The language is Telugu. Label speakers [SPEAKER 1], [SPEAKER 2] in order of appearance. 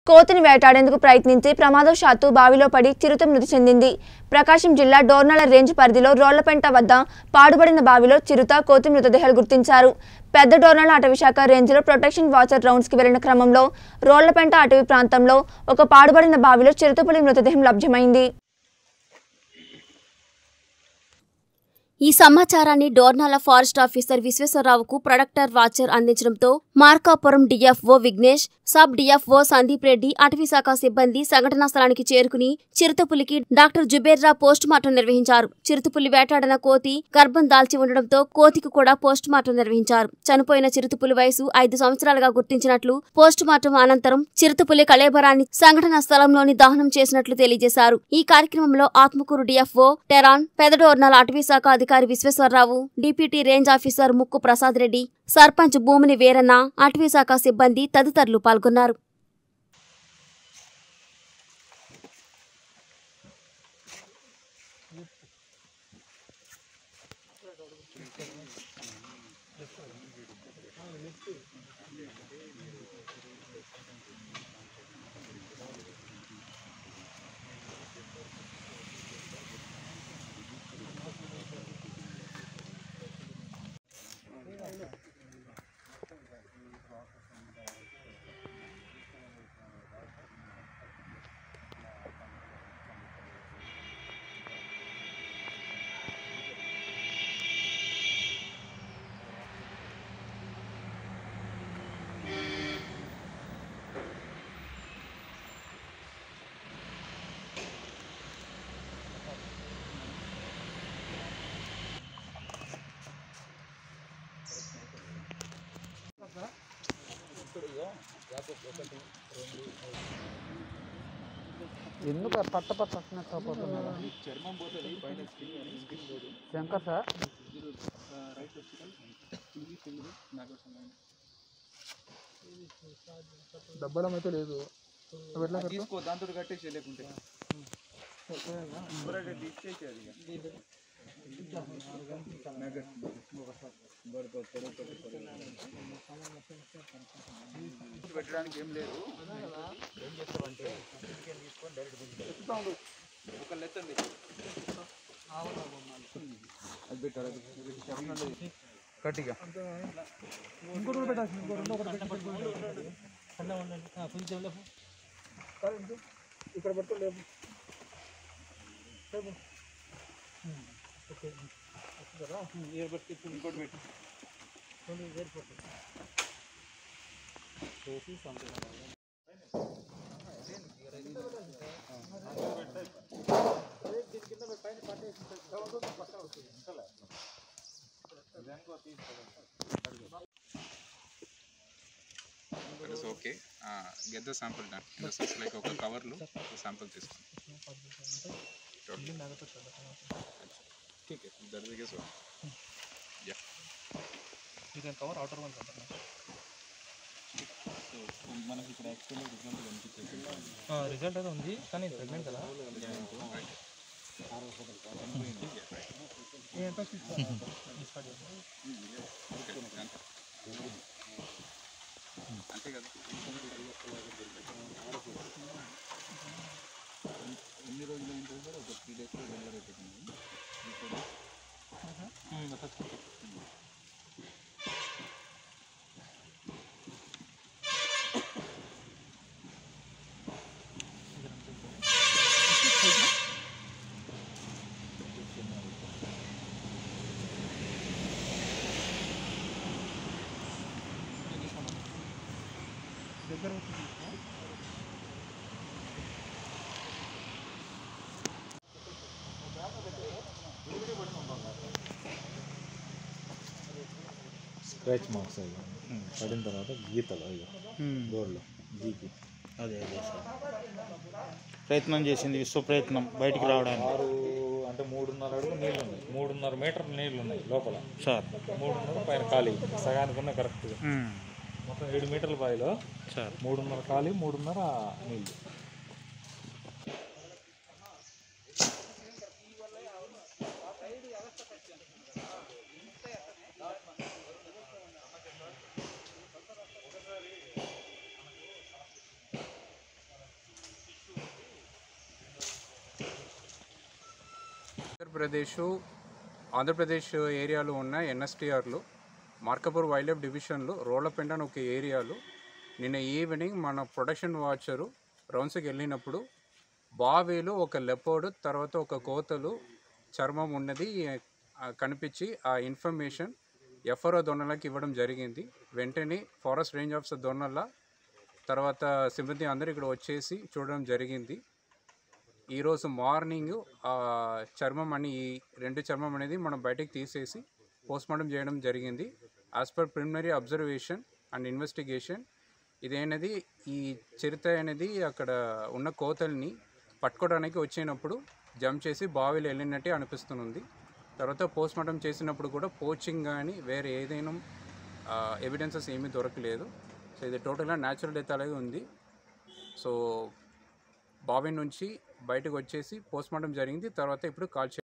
[SPEAKER 1] కోతిని వేటాడేందుకు ప్రయత్నించి ప్రమాదవశాత్తు బావిలో పడి చిరుత మృతి చెందింది ప్రకాశం జిల్లా డోర్నల రేంజ్ పరిధిలో రోళ్లపెంట వద్ద పాడుబడిన బావిలో చిరుత కోతి మృతదేహాలు గుర్తించారు పెద్ద డోర్నల అటవీశాఖ రేంజ్లో ప్రొటెక్షన్ వాచర్ రౌండ్స్కి వెళ్లిన క్రమంలో రోళ్లపెంట అటవీ ప్రాంతంలో ఒక పాడుబడిన బావిలో చిరుతపులి మృతదేహం లభ్యమైంది
[SPEAKER 2] ఈ సమాచారాన్ని డోర్నాల ఫారెస్ట్ ఆఫీసర్ విశ్వేశ్వరరావుకు ప్రొడక్టర్ వాచర్ అందించడంతో Markapuram DFO Vignesh sub DFO Sandeep Reddy అటవీశాఖ సిబ్బంది సంఘటనా స్థలానికి చేరుకుని చిరుతపులికి డాక్టర్ జుబేర్రా పోస్ట్ మార్టం నిర్వహించారు చిరుతపులి వేటాడిన కోతి గర్భం దాల్చి ఉండడంతో కోతికి కూడా పోస్ట్ మార్టం నిర్వహించారు చనిపోయిన చిరుతపులి వయసు ఐదు సంవత్సరాలుగా గుర్తించినట్లు పోస్ట్ మార్టం అనంతరం చిరుతపులి కళేబరాన్ని సంఘటనా స్థలంలోని దహనం చేసినట్లు తెలియజేశారు ఈ కార్యక్రమంలో ఆత్మకూరు డిఎఫ్ఓ టెరాన్ పెదడోర్నాల అటవీశాఖ అధికారి విశ్వేశ్వరరావు డిప్యూటీ రేంజ్ ఆఫీసర్ ముక్కు ప్రసాద్ రెడ్డి సర్పంచ్ భూమిని వీరన్న అటవీశాఖ సిబ్బంది తదితరులు పాల్గొన్నారు
[SPEAKER 3] ఎందుకు ఆ పట్ట పట్ట అట్టినట్టు పోతున్నారు శంకర్ సార్
[SPEAKER 4] డబ్బలం అయితే లేదు నువ్వు ఎట్లా కడతావు?
[SPEAKER 5] తీసుకో దాంతో కట్టేసి లేకుంటే ఊరట తీసేసి అది ఇక. నగర్. బడుకో, పొడవు, పొడవు, పొడవు. పెట్టడానికి ఏం లేదు ఏం చేస్తామంటే ఒక లెత్తండి అది పెట్టారు అది పెట్టి శబ్దం లేదు. కట్టిగా
[SPEAKER 4] ఇంకోటి కూడా పెట్టాల్సింది ఇంకో రెండు ఒకటి పెట్టి కాదు, ఇంకో. ఇక్కడ పట్టు లేపు లేపు. ఉమ్, ఓకే. వస్తుందా?
[SPEAKER 5] ఇంకోటి పెట్టు
[SPEAKER 6] That is okay. Uh, get the sample done. This is like ఒక కవర్లో sample తీసుకోండి ठीक है दर्द के सो या
[SPEAKER 4] కవర్ అవుటర్ వన్ కదా
[SPEAKER 5] మనకి ఇక్కడ యాక్చువల్లీ రిజల్ట్ కనిపించేది
[SPEAKER 4] రిజల్ట్ అయితే ఉంది కానీ ప్రెగ్నెంట్ కదా ఎంత
[SPEAKER 6] అంతే కదా
[SPEAKER 5] ఎన్ని రోజులు అయిన తర్వాత ఒక త్రీ డేస్లో డెలివరీ అయిపోతుంది
[SPEAKER 4] దగ్గర
[SPEAKER 7] స్క్రాచ్ మార్క్స్ అవి పడిన తర్వాత గీతలు అవి గోర్లు గీకి
[SPEAKER 8] అదే అదే సార్ ప్రయత్నం చేసింది విశ్వ ప్రయత్నం బయటికి రావడానికి
[SPEAKER 7] ఆరు అంటే మూడున్నర అడుగు నీళ్ళు ఉన్నాయి మూడున్నర మీటర్ నీళ్ళు ఉన్నాయి లోపల
[SPEAKER 8] సార్
[SPEAKER 7] మూడున్నర పైన ఖాళీ సగానికి ఉన్న కరెక్ట్గా
[SPEAKER 8] మ్మ్.
[SPEAKER 7] మొత్తం ఏడు మీటర్ల బావిలో
[SPEAKER 8] సార్
[SPEAKER 7] మూడున్నర ఖాళీ మూడున్నర నీళ్ళు
[SPEAKER 6] ఆంధ్రప్రదేశ్ ఆంధ్రప్రదేశ్ ఏరియాలో ఉన్న ఎన్ఎస్టీఆర్లు మార్కపూర్ వైల్డ్ లైఫ్ డివిజన్లో రోళ్లపెండ అని ఒక ఏరియాలో నిన్న ఈవినింగ్ మన ప్రొడక్షన్ వాచరు రౌండ్స్కి వెళ్ళినప్పుడు బావిలో ఒక లెపోర్డ్ తర్వాత ఒక కోతలు చర్మం ఉన్నది ఆ, కనిపించి ఆ ఇన్ఫర్మేషన్ ఎఫ్ఆర్ఓ దొన్నలకి ఇవ్వడం జరిగింది వెంటనే ఫారెస్ట్ రేంజ్ ఆఫీసర్ దొన్నల తర్వాత సిబ్బంది అందరూ ఇక్కడ వచ్చేసి చూడడం జరిగింది ఈరోజు మార్నింగ్ ఆ చర్మం అని ఈ రెండు చర్మం అనేది మనం బయటకు తీసేసి పోస్ట్మార్టం చేయడం జరిగింది as per preliminary observation and investigation ఇదేనది ఈ చిరుత అనేది అక్కడ ఉన్న కోతల్ని పట్టుకోవడానికి వచ్చినప్పుడు జంప్ చేసి బావిలో వెళ్ళినట్టే అనిపిస్తుంది తర్వాత పోస్ట్మార్టం చేసినప్పుడు కూడా పోచింగ్ కానీ వేరే ఏదైనా ఎవిడెన్సెస్ ఏమీ దొరకలేదు సో ఇది టోటల్గా న్యాచురల్ డెత్ అలాగే ఉంది సో బావి నుంచి బయటకు వచ్చేసి పోస్ట్మార్టం జరిగింది తర్వాత ఇప్పుడు కాల్